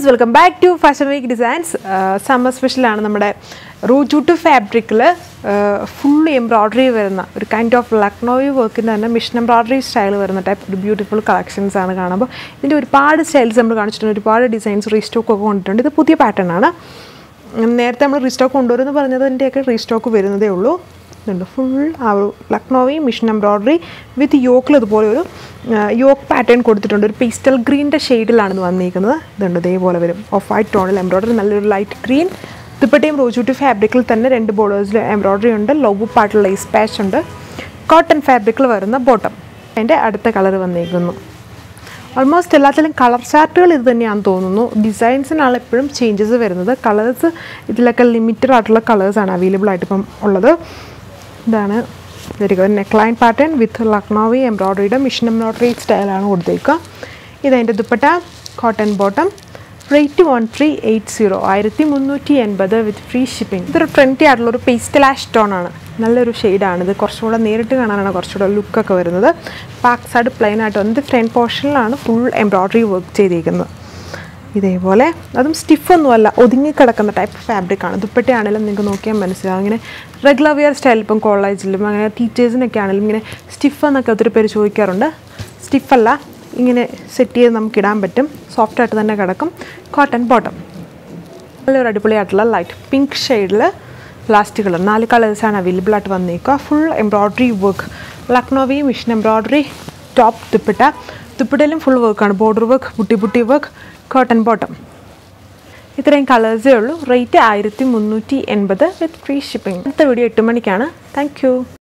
guys welcome back to fashion week designs summer സ്പെഷ്യലാണ് നമ്മുടെ റൂജൂട്ട് ഫാബ്രിക്കിൽ ഫുൾ എംബ്രോയ്ഡറി വരുന്ന ഒരു കൈൻഡ് ഓഫ് ലക്നോയി വർക്കിൻ്റെ തന്നെ മിഷൻ എംബ്രോയ്ഡറി സ്റ്റൈൽ വരുന്ന ടൈപ്പ് ഒരു ബ്യൂട്ടിഫുൾ കളക്ഷൻസ് ആണ് കാണുമ്പോൾ ഇതിൻ്റെ ഒരുപാട് സ്റ്റൈൽസ് നമ്മൾ കാണിച്ചിട്ടുണ്ട് ഒരുപാട് ഡിസൈൻസ് റീസ്റ്റോക്ക് ഒക്കെ കൊണ്ടിട്ടുണ്ട് ഇത് പുതിയ പാറ്റേൺ ആണ് ഉം, നേരത്തെ നമ്മൾ റീസ്റ്റോക്ക് കൊണ്ടുവരുമെന്ന് പറഞ്ഞതിൻ്റെയൊക്കെ റീസ്റ്റോക്ക് വരുന്നതേ ഉള്ളൂ ഇതുണ്ട് ഫുൾ ആ ഒരു ലക്നോവി മിഷൻ എംബ്രോയ്ഡറി വിത്ത് യോക്കിൽ ഇതുപോലെ ഒരു യോക്ക് പാറ്റേൺ കൊടുത്തിട്ടുണ്ട് ഒരു പേസ്റ്റൽ ഗ്രീൻ്റെ ഷെയ്ഡിലാണ് ഇത് വന്നിരിക്കുന്നത് ഇതുണ്ട് ഇതേപോലെ വരും ഓഫ് വൈറ്റ് ടോണിൽ എംബ്രോയ്ഡറി നല്ലൊരു ലൈറ്റ് ഗ്രീൻ ദുപ്പട്ടയും റോജൂട്ടി ഫാബ്രിക്കിൽ തന്നെ രണ്ട് ബോർഡേഴ്സിൽ എംബ്രോയ്ഡറി ഉണ്ട് ലോബു പാട്ടിൽ ലേസ് പാച്ച് ഉണ്ട് കോട്ടൺ ഫാബ്രിക്കിൽ വരുന്ന ബോട്ടം അതിൻ്റെ അടുത്ത കളർ വന്നിരിക്കുന്നു ഓൾമോസ്റ്റ് എല്ലാത്തിലും കളർ ചാർട്ടുകൾ ഇത് തന്നെയാണെന്ന് തോന്നുന്നു ഡിസൈൻസിനാണ് എപ്പോഴും ചേഞ്ചസ് വരുന്നത് കളേഴ്സ് ഇതിലൊക്കെ ലിമിറ്റഡ് ആയിട്ടുള്ള കളേഴ്സാണ് അവൈലബിൾ ആയിട്ട് ഇപ്പം ഉള്ളത് ഇതാണ് very good neck line pattern with Lucknowi എംബ്രോയ്ഡറിയുടെ മിഷൻ എംബ്രോയ്ഡറി സ്റ്റൈലാണ് കൊടുത്തേക്കുക ഇതതിൻ്റെ dupatta cotton bottom rate one three eight zero ആയിരത്തി മുന്നൂറ്റി എൺപത് വിത്ത് ഫ്രീ ഷിപ്പിംഗ് ഇതൊരു ട്രെൻഡി ആയിട്ടുള്ള ഒരു പേസ്റ്റൽ ആഷ് ടോൺ ആണ് നല്ലൊരു ഷെയ്ഡാണ് ഇത് കുറച്ചും കൂടെ നേരിട്ട് കാണാനാണ് കുറച്ചുകൂടെ ലുക്കൊക്കെ വരുന്നത് ബാക്ക് സൈഡ് പ്ലെയിൻ ആയിട്ട് വന്നിട്ട് ഫ്രണ്ട് പോർഷനിലാണ് ഫുൾ എംബ്രോയ്ഡറി വർക്ക് ചെയ്തിരിക്കുന്നത് ഇതേപോലെ അതും സ്റ്റിഫൊന്നുമല്ല ഒതുങ്ങിക്കിടക്കുന്ന ടൈപ്പ് ഫാബ്രിക് ആണ് ദുപ്പട്ടയാണെങ്കിലും നിങ്ങൾക്ക് നോക്കിയാൽ മനസ്സിലാവും ഇങ്ങനെ റെഗുലർ വെയർ സ്റ്റൈൽ ഇപ്പം കോളേജിലും അങ്ങനെ ടീച്ചേഴ്സിനൊക്കെ ആണെങ്കിലും ഇങ്ങനെ സ്റ്റിഫ് എന്നൊക്കെ ഒത്തിരി പേര് ചോദിക്കാറുണ്ട് സ്റ്റിഫല്ല ഇങ്ങനെ സെറ്റ് ചെയ്ത് നമുക്ക് ഇടാൻ പറ്റും സോഫ്റ്റ് ആയിട്ട് തന്നെ കിടക്കും കോട്ടൺ ബോട്ടം നല്ലൊരു അടിപൊളിയായിട്ടുള്ള ലൈറ്റ് പിങ്ക് ഷെയ്ഡിൽ ലാസ്റ്റ് കളർ നാല് കളേഴ്സാണ് അവൈലബിൾ ആയിട്ട് വന്നേക്കുക full embroidery work Lucknowi mission embroidery top dupatta ദുപ്പട്ടയിലും ഫുൾ വർക്കാണ് border work buti buti work cotton bottom ഇത്രയും കളേഴ്സേ ഉള്ളൂ റേറ്റ് ആയിരത്തി മുന്നൂറ്റി എൺപത് വിത്ത് ഫ്രീ ഷിപ്പിംഗ് അടുത്ത വീഡിയോ എട്ട് മണിക്കാണ് താങ്ക് യു